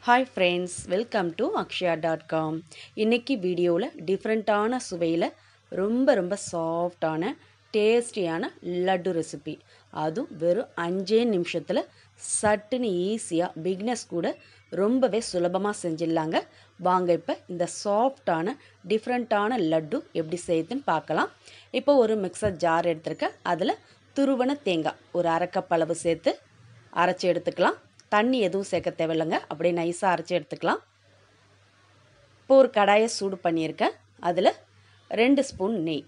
hi friends welcome to Akshaya dot com இன்றைக்கி வீடியோவில் டிஃப்ரெண்ட்டான சுவையில் ரொம்ப ரொம்ப சாஃப்டான டேஸ்டியான லட்டு ரெசிபி அதுவும் வெறும் அஞ்சே நிமிஷத்தில் சட்டுன்னு ஈஸியாக பிக்னஸ் கூட ரொம்பவே சுலபமாக செஞ்சிடலாங்க வாங்க இப்போ இந்த சாஃப்டான டிஃப்ரெண்ட்டான லட்டு எப்படி செய்யுதுன்னு பார்க்கலாம் இப்போ ஒரு மிக்சர் ஜார் எடுத்திருக்கேன் அதில் துருவன தேங்காய் ஒரு அரை கப் அளவு சேர்த்து அரைச்சி எடுத்துக்கலாம் தண்ணி எதுவும் சேர்க்க தேவையில்லைங்க அப்படியே நைஸாக அரைச்சி எடுத்துக்கலாம் இப்போ ஒரு கடாயை சூடு பண்ணியிருக்கேன் அதில் ரெண்டு ஸ்பூன் நெய்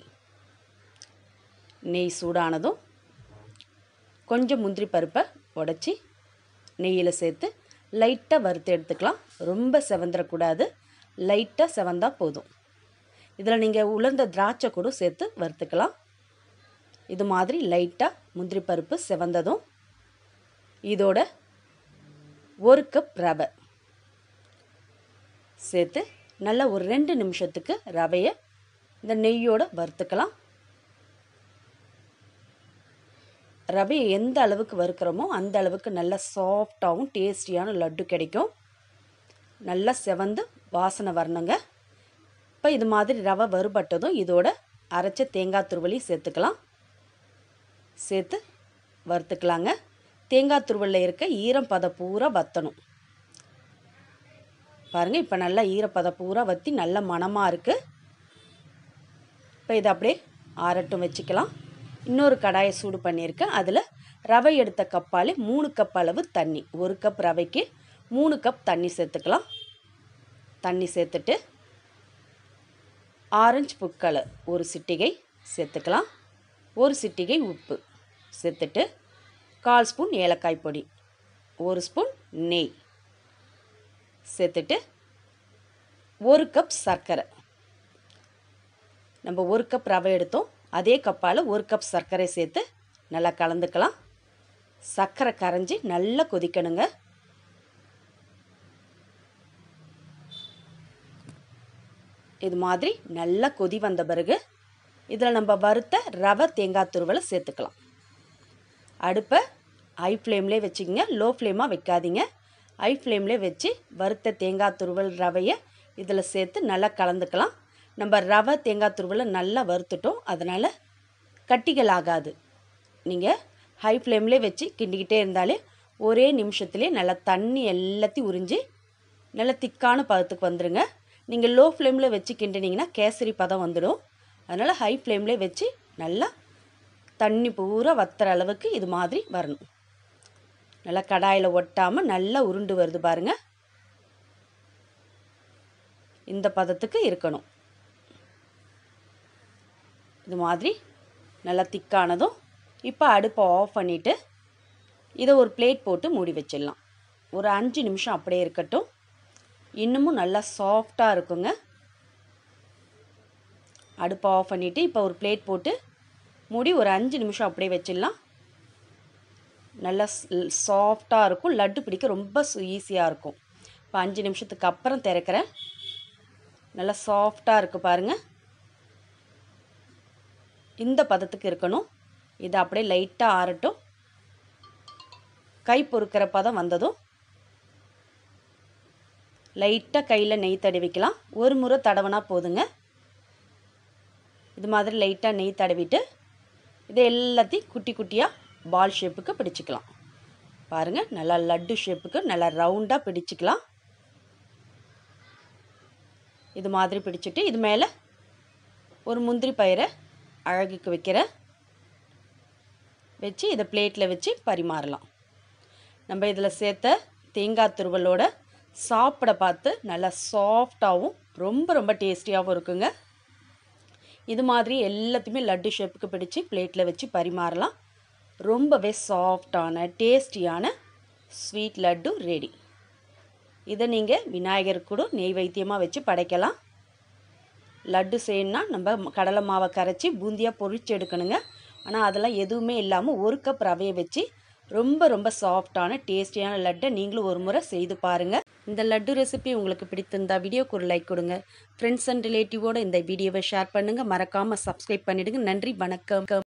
நெய் சூடானதும் கொஞ்சம் முந்திரி பருப்பை உடச்சி நெய்யில் சேர்த்து லைட்டாக வறுத்து எடுத்துக்கலாம் ரொம்ப செவந்துடக்கூடாது லைட்டாக செவந்தா போதும் இதில் நீங்கள் உலர்ந்த திராட்சை கூட சேர்த்து வறுத்துக்கலாம் இது மாதிரி லைட்டாக முந்திரி பருப்பு செவந்ததும் இதோட ஒரு கப் ரவை சேர்த்து நல்லா ஒரு ரெண்டு நிமிஷத்துக்கு ரவையை இந்த நெய்யோடு வறுத்துக்கலாம் ரவையை எந்த அளவுக்கு வறுக்கிறோமோ அந்த அளவுக்கு நல்ல சாஃப்டாகவும் டேஸ்டியான லட்டு கிடைக்கும் நல்லா செவந்து வாசனை வரணுங்க இப்போ இது மாதிரி ரவை வறுபட்டதும் இதோட அரைச்ச தேங்காய் துருவலி சேர்த்துக்கலாம் சேர்த்து வறுத்துக்கலாங்க தேங்காய் துருவலில் இருக்க ஈரப்பத பூரா வற்றணும் பாருங்கள் இப்போ நல்லா ஈரப்பத பூரா வற்றி நல்ல மணமாக இருக்குது இப்போ இதை அப்படியே ஆறட்டும் வச்சுக்கலாம் இன்னொரு கடாயை சூடு பண்ணியிருக்கேன் அதில் ரவை எடுத்த கப்பாலே மூணு கப் அளவு தண்ணி ஒரு கப் ரவைக்கு மூணு கப் தண்ணி சேர்த்துக்கலாம் தண்ணி சேர்த்துட்டு ஆரஞ்சு புக்கலை ஒரு சிட்டிகை சேர்த்துக்கலாம் ஒரு சிட்டிகை உப்பு சேர்த்துட்டு கால் ஸ்பூன் ஏலக்காய் பொடி ஒரு ஸ்பூன் நெய் சேர்த்துட்டு ஒரு கப் சர்க்கரை நம்ம ஒரு கப் ரவை எடுத்தோம் அதே கப்பால் ஒரு கப் சர்க்கரை சேர்த்து நல்லா கலந்துக்கலாம் சர்க்கரை கரைஞ்சி நல்லா கொதிக்கணுங்க இது மாதிரி நல்லா கொதி வந்த பிறகு இதில் நம்ம வறுத்த ரவை தேங்காய் துருவலை சேர்த்துக்கலாம் அடுப்பை ஹை ஃப்ளேம்லேயே வச்சுக்கோங்க லோ ஃப்ளேமாக வைக்காதீங்க ஹை ஃப்ளேம்லேயே வச்சு வறுத்த தேங்காய் துருவல் ரவையை இதில் சேர்த்து நல்லா கலந்துக்கலாம் நம்ம ரவை தேங்காய் துருவலை நல்லா வறுத்துட்டோம் அதனால் கட்டிகள் ஆகாது நீங்கள் ஹை ஃப்ளேம்லேயே வச்சு கிண்டிக்கிட்டே இருந்தாலே ஒரே நிமிஷத்துலேயே நல்லா தண்ணி எல்லாத்தையும் உறிஞ்சி நல்லா திக்கான பதத்துக்கு வந்துடுங்க நீங்கள் லோ ஃப்ளேமில் வச்சு கிண்டினீங்கன்னா கேசரி பதம் வந்துடும் அதனால் ஹை ஃப்ளேம்லேயே வச்சு நல்லா தண்ணி பூரா வத்துற அளவுக்கு இது மாதிரி வரணும் நல்லா கடாயில் ஒட்டாமல் நல்லா உருண்டு வருது பாருங்கள் இந்த பதத்துக்கு இருக்கணும் இது மாதிரி நல்லா திக்கானதும் இப்போ அடுப்பை ஆஃப் பண்ணிவிட்டு இதை ஒரு பிளேட் போட்டு மூடி வச்சிடலாம் ஒரு அஞ்சு நிமிஷம் அப்படியே இருக்கட்டும் இன்னமும் நல்லா சாஃப்டாக இருக்குங்க அடுப்பை ஆஃப் பண்ணிவிட்டு இப்போ ஒரு பிளேட் போட்டு மூடி ஒரு அஞ்சு நிமிஷம் அப்படியே வச்சிடலாம் நல்லா சாஃப்டாக இருக்கும் லட்டு பிடிக்க ரொம்ப ஈஸியாக இருக்கும் இப்போ அஞ்சு நிமிஷத்துக்கு அப்புறம் திறக்கிறேன் நல்லா சாஃப்டாக இருக்குது பாருங்கள் இந்த பதத்துக்கு இருக்கணும் இது அப்படியே லைட்டாக ஆறட்டும் கை பொறுக்கிற பதம் வந்ததும் லைட்டாக கையில் நெய் தடவிக்கலாம் ஒரு முறை தடவினா போதுங்க இது மாதிரி லைட்டாக நெய் தடவிட்டு இதை எல்லாத்தையும் குட்டி குட்டியாக பால் ஷேப்புக்கு பிடிச்சிக்கலாம் பாருங்கள் நல்லா லட்டு ஷேப்புக்கு நல்லா ரவுண்டாக பிடிச்சிக்கலாம் இது மாதிரி பிடிச்சிட்டு இது மேலே ஒரு முந்திரி பயிரை அழகுக்கு வைக்கிற வச்சு இதை பிளேட்டில் வச்சு பரிமாறலாம் நம்ம இதில் சேர்த்த தேங்காய் துருவலோட சாப்பிட பார்த்து நல்லா சாஃப்டாகவும் ரொம்ப ரொம்ப டேஸ்டியாகவும் இருக்குங்க இது மாதிரி எல்லாத்தையுமே லட்டு ஷேப்புக்கு பிடிச்சி பிளேட்டில் வச்சு பரிமாறலாம் ரொம்பவே சாஃப்டான டேஸ்டியான ஸ்வீட் லட்டு ரெடி இதை நீங்கள் விநாயகர் கூட நெய் வைத்தியமாக வச்சு படைக்கலாம் லட்டு செய்யணுன்னா நம்ம கடலை மாவை கரைச்சி பூந்தியாக பொரிச்சு எடுக்கணுங்க ஆனால் அதெல்லாம் எதுவுமே இல்லாமல் ஒரு கப் ரவையை வச்சு ரொம்ப ரொம்ப சாஃப்டான டேஸ்டியான லட்டை நீங்களும் ஒரு முறை செய்து பாருங்கள் இந்த லட்டு ரெசிபி உங்களுக்கு பிடித்திருந்தா வீடியோக்கு ஒரு லைக் கொடுங்க ஃப்ரெண்ட்ஸ் அண்ட் ரிலேட்டிவோட இந்த வீடியோவை ஷேர் பண்ணுங்கள் மறக்காமல் சப்ஸ்கிரைப் பண்ணிவிடுங்க நன்றி வணக்கம்